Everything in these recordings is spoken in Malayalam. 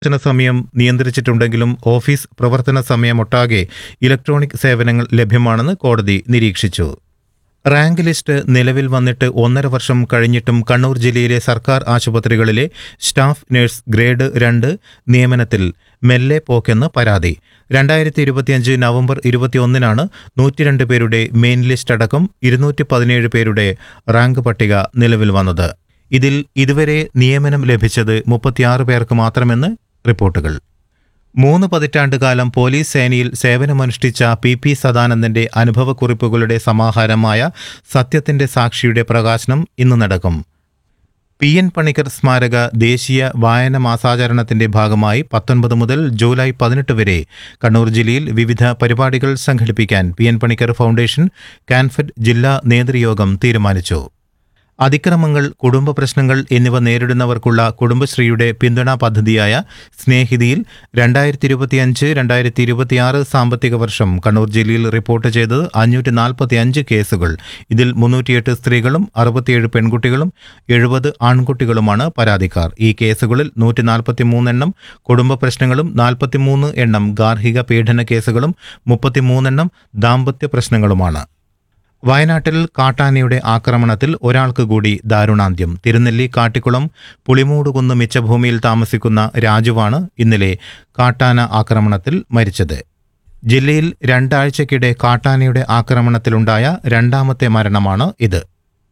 പ്രവർത്തന സമയം നിയന്ത്രിച്ചിട്ടുണ്ടെങ്കിലും ഓഫീസ് പ്രവർത്തന സമയമൊട്ടാകെ ഇലക്ട്രോണിക് സേവനങ്ങൾ ലഭ്യമാണെന്ന് കോടതി നിരീക്ഷിച്ചു റാങ്ക് ലിസ്റ്റ് നിലവിൽ വന്നിട്ട് ഒന്നര വർഷം കഴിഞ്ഞിട്ടും കണ്ണൂർ ജില്ലയിലെ സർക്കാർ ആശുപത്രികളിലെ സ്റ്റാഫ് നഴ്സ് ഗ്രേഡ് രണ്ട് നിയമനത്തിൽ മെല്ലെ പോക്കെന്ന് പരാതി രണ്ടായിരത്തി ഇരുപത്തിയഞ്ച് നവംബർ ഇരുപത്തിയൊന്നിനാണ് നൂറ്റിരണ്ട് പേരുടെ മെയിൻ ലിസ്റ്റ് അടക്കം ഇരുന്നൂറ്റി പതിനേഴ് പേരുടെ റാങ്ക് പട്ടിക നിലവിൽ വന്നത് ഇതിൽ ഇതുവരെ നിയമനം ലഭിച്ചത് മുപ്പത്തിയാറ് പേർക്ക് മാത്രമെന്ന് റിപ്പോർട്ടുകൾ മൂന്ന് പതിറ്റാണ്ട് കാലം പോലീസ് സേനയിൽ സേവനമനുഷ്ഠിച്ച പി പി സദാനന്ദന്റെ അനുഭവക്കുറിപ്പുകളുടെ സമാഹാരമായ സത്യത്തിന്റെ സാക്ഷിയുടെ പ്രകാശനം ഇന്ന് നടക്കും പി എൻ പണിക്കർ സ്മാരക ദേശീയ വായന മാസാചരണത്തിന്റെ ഭാഗമായി പത്തൊൻപത് മുതൽ ജൂലൈ പതിനെട്ട് വരെ കണ്ണൂർ ജില്ലയിൽ വിവിധ പരിപാടികൾ സംഘടിപ്പിക്കാൻ P N Panicker foundation Kanfed ജില്ലാ നേതൃയോഗം തീരുമാനിച്ചു അതിക്രമങ്ങൾ കുടുംബ പ്രശ്നങ്ങൾ എന്നിവ നേരിടുന്നവർക്കുള്ള കുടുംബശ്രീയുടെ പിന്തുണാ പദ്ധതിയായ സ്നേഹിതിയിൽ രണ്ടായിരത്തി ഇരുപത്തിയഞ്ച് രണ്ടായിരത്തി ഇരുപത്തിയാറ് സാമ്പത്തിക വർഷം കണ്ണൂർ ജില്ലയിൽ റിപ്പോർട്ട് ചെയ്തത് അഞ്ഞൂറ്റി നാൽപ്പത്തി അഞ്ച് കേസുകൾ ഇതിൽ മുന്നൂറ്റിയെട്ട് സ്ത്രീകളും അറുപത്തിയേഴ് പെൺകുട്ടികളും എഴുപത് ആൺകുട്ടികളുമാണ് പരാതിക്കാർ ഈ കേസുകളിൽ നൂറ്റി നാൽപ്പത്തി മൂന്നെണ്ണം കുടുംബ പ്രശ്നങ്ങളും നാൽപ്പത്തിമൂന്ന് എണ്ണം ഗാർഹിക പീഡന കേസുകളും മുപ്പത്തിമൂന്നെണ്ണം ദാമ്പത്യ പ്രശ്നങ്ങളുമാണ് വയനാട്ടിൽ കാട്ടാനയുടെ ആക്രമണത്തിൽ ഒരാൾക്ക് കൂടി ദാരുണാന്ത്യം തിരുനെല്ലി കാട്ടിക്കുളം പുളിമൂടുകുന്ന് മിച്ചഭൂമിയിൽ താമസിക്കുന്ന രാജുവാണ് ഇന്നലെ കാട്ടാന ആക്രമണത്തിൽ മരിച്ചത് ജില്ലയിൽ രണ്ടാഴ്ചക്കിടെ കാട്ടാനയുടെ ആക്രമണത്തിലുണ്ടായ രണ്ടാമത്തെ മരണമാണ് ഇത്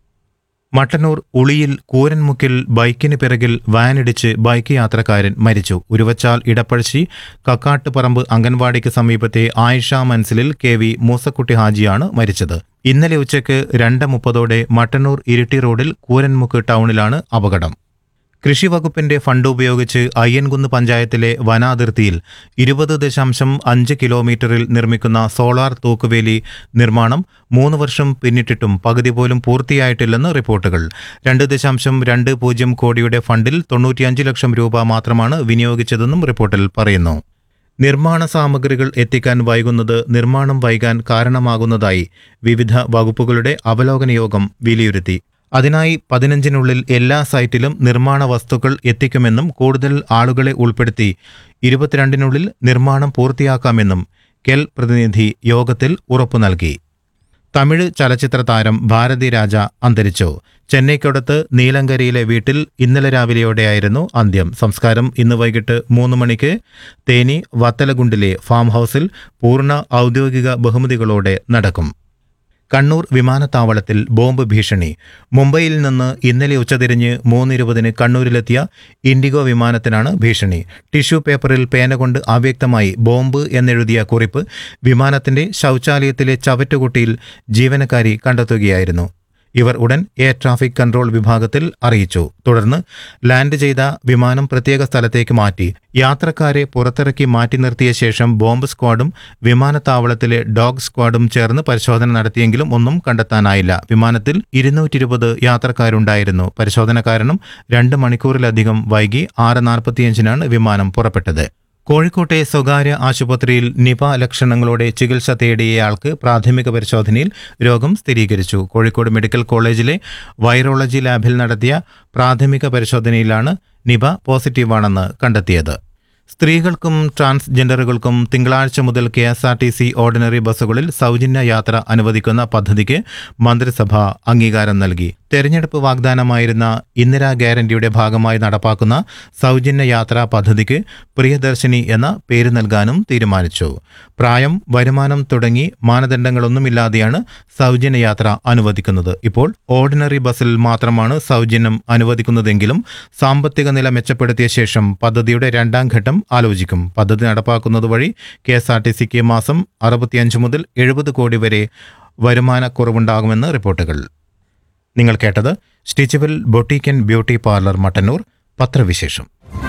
മട്ടന്നൂർ ഉളിയിൽ കൂരൻമുക്കിൽ ബൈക്കിന് പിറകിൽ വാനിടിച്ച് ബൈക്ക് യാത്രക്കാരൻ മരിച്ചു ഉരുവച്ചാൽ ഇടപ്പഴശ്ശി കക്കാട്ടുപറമ്പ് അംഗൻവാടിക്ക് സമീപത്തെ ആയിഷ മൻസിലിൽ കെ വി മൂസക്കുട്ടി ഹാജിയാണ് മരിച്ചത് ഇന്നലെ ഉച്ചയ്ക്ക് രണ്ട് മുപ്പതോടെ മട്ടന്നൂർ ഇരിട്ടി റോഡിൽ കൂരൻമുക്ക് ടൗണിലാണ് അപകടം കൃഷി വകുപ്പിന്റെ ഫണ്ട് ഉപയോഗിച്ച് അയ്യൻകുന്ന് പഞ്ചായത്തിലെ വനാതിർത്തിയിൽ ഇരുപത് ദശാംശം അഞ്ച് കിലോമീറ്ററിൽ നിർമ്മിക്കുന്ന സോളാർ തൂക്കുവേലി നിർമ്മാണം മൂന്ന് വർഷം പിന്നിട്ടിട്ടും പകുതി പോലും പൂർത്തിയായിട്ടില്ലെന്ന് റിപ്പോർട്ടുകൾ രണ്ട് ദശാംശം രണ്ട് പൂജ്യം കോടിയുടെ ഫണ്ടിൽ തൊണ്ണൂറ്റിയഞ്ച് ലക്ഷം രൂപ മാത്രമാണ് വിനിയോഗിച്ചതെന്നും റിപ്പോർട്ടിൽ പറയുന്നു നിർമ്മാണ സാമഗ്രികൾ എത്തിക്കാൻ വൈകുന്നത് നിർമ്മാണം വൈകാൻ കാരണമാകുന്നതായി വിവിധ വകുപ്പുകളുടെ അവലോകന യോഗം വിലയിരുത്തി അതിനായി പതിനഞ്ചിനുള്ളിൽ എല്ലാ സൈറ്റിലും നിർമ്മാണ വസ്തുക്കൾ എത്തിക്കുമെന്നും കൂടുതൽ ആളുകളെ ഉൾപ്പെടുത്തി ഇരുപത്തിരണ്ടിനുള്ളിൽ നിർമ്മാണം പൂർത്തിയാക്കാമെന്നും കെൽ പ്രതിനിധി യോഗത്തിൽ ഉറപ്പു നൽകി തമിഴ് ചലച്ചിത്ര താരം ഭാരതി രാജ അന്തരിച്ചു ചെന്നൈക്കടുത്ത് നീലങ്കരയിലെ വീട്ടിൽ ഇന്നലെ രാവിലെയോടെയായിരുന്നു അന്ത്യം സംസ്കാരം ഇന്ന് വൈകിട്ട് മൂന്ന് മണിക്ക് തേനി വത്തലകുണ്ടിലെ ഫാം ഹൗസിൽ പൂർണ്ണ ഔദ്യോഗിക ബഹുമതികളോടെ നടക്കും കണ്ണൂർ വിമാനത്താവളത്തിൽ ബോംബ് ഭീഷണി മുംബൈയിൽ നിന്ന് ഇന്നലെ ഉച്ചതിരിഞ്ഞ് മൂന്നിരുപതിന് കണ്ണൂരിലെത്തിയ ഇൻഡിഗോ വിമാനത്തിനാണ് ഭീഷണി ടിഷ്യൂ പേപ്പറിൽ പേന കൊണ്ട് അവ്യക്തമായി ബോംബ് എന്നെഴുതിയ കുറിപ്പ് വിമാനത്തിന്റെ ശൗചാലയത്തിലെ ചവറ്റുകുട്ടിയിൽ ജീവനക്കാരി കണ്ടെത്തുകയായിരുന്നു ഇവർ ഉടൻ എയർ ട്രാഫിക് കൺട്രോൾ വിഭാഗത്തിൽ അറിയിച്ചു തുടർന്ന് ലാൻഡ് ചെയ്ത വിമാനം പ്രത്യേക സ്ഥലത്തേക്ക് മാറ്റി യാത്രക്കാരെ പുറത്തിറക്കി മാറ്റി നിർത്തിയ ശേഷം ബോംബ് സ്ക്വാഡും വിമാനത്താവളത്തിലെ ഡോഗ് സ്ക്വാഡും ചേർന്ന് പരിശോധന നടത്തിയെങ്കിലും ഒന്നും കണ്ടെത്താനായില്ല വിമാനത്തിൽ ഇരുന്നൂറ്റി ഇരുപത് യാത്രക്കാരുണ്ടായിരുന്നു പരിശോധന കാരണം രണ്ട് മണിക്കൂറിലധികം വൈകി ആറ് നാൽപ്പത്തിയഞ്ചിനാണ് വിമാനം പുറപ്പെട്ടത് കോഴിക്കോട്ടെ സ്വകാര്യ ആശുപത്രിയിൽ നിപ ലക്ഷണങ്ങളോടെ ചികിത്സ തേടിയയാൾക്ക് പ്രാഥമിക പരിശോധനയിൽ രോഗം സ്ഥിരീകരിച്ചു കോഴിക്കോട് മെഡിക്കൽ കോളേജിലെ വൈറോളജി ലാബിൽ നടത്തിയ പ്രാഥമിക പരിശോധനയിലാണ് നിപ പോസിറ്റീവാണെന്ന് കണ്ടെത്തിയത് സ്ത്രീകൾക്കും ട്രാൻസ്ജെൻഡറുകൾക്കും തിങ്കളാഴ്ച മുതൽ K S R T C ordinary ബസ്സുകളിൽ സൗജന്യ യാത്ര അനുവദിക്കുന്ന പദ്ധതിക്ക് മന്ത്രിസഭ അംഗീകാരം നൽകി തെരഞ്ഞെടുപ്പ് വാഗ്ദാനമായിരുന്ന ഇന്ദിരാ ഗ്യാരണ്ടിയുടെ ഭാഗമായി നടപ്പാക്കുന്ന സൗജന്യ യാത്രാ പദ്ധതിക്ക് പ്രിയദർശിനി എന്ന പേര് നൽകാനും തീരുമാനിച്ചു പ്രായം വരുമാനം തുടങ്ങി മാനദണ്ഡങ്ങളൊന്നുമില്ലാതെയാണ് സൗജന്യ യാത്ര അനുവദിക്കുന്നത് ഇപ്പോൾ ഓർഡിനറി ബസ്സിൽ മാത്രമാണ് സൗജന്യം അനുവദിക്കുന്നതെങ്കിലും സാമ്പത്തിക നില മെച്ചപ്പെടുത്തിയ ശേഷം പദ്ധതിയുടെ രണ്ടാം ഘട്ടം ആലോചിക്കും പദ്ധതി നടപ്പാക്കുന്നത് വഴി കെ എസ് ആർ ടി സിക്ക് മാസം അറുപത്തിയഞ്ച് മുതൽ എഴുപത് കോടി വരെ വരുമാനക്കുറവുണ്ടാകുമെന്ന് റിപ്പോർട്ടുകൾ നിങ്ങൾ കേട്ടത് stitchable boutique and beauty parlour Mattannur പത്രവിശേഷം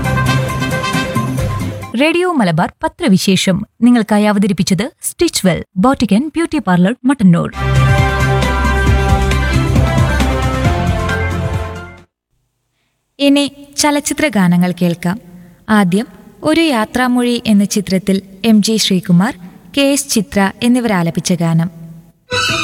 റേഡിയോ മലബാർ പത്രവിശേഷം നിങ്ങൾക്കായി അവതരിപ്പിച്ചത് stitch well boutique and beauty parlour Mattannur ഇനി ചലച്ചിത്ര ഗാനങ്ങൾ കേൾക്കാം ആദ്യം ഒരു യാത്രാമൊഴി എന്ന ചിത്രത്തിൽ M G Sreekumar K S Chithra എന്നിവർ ആലപിച്ച ഗാനം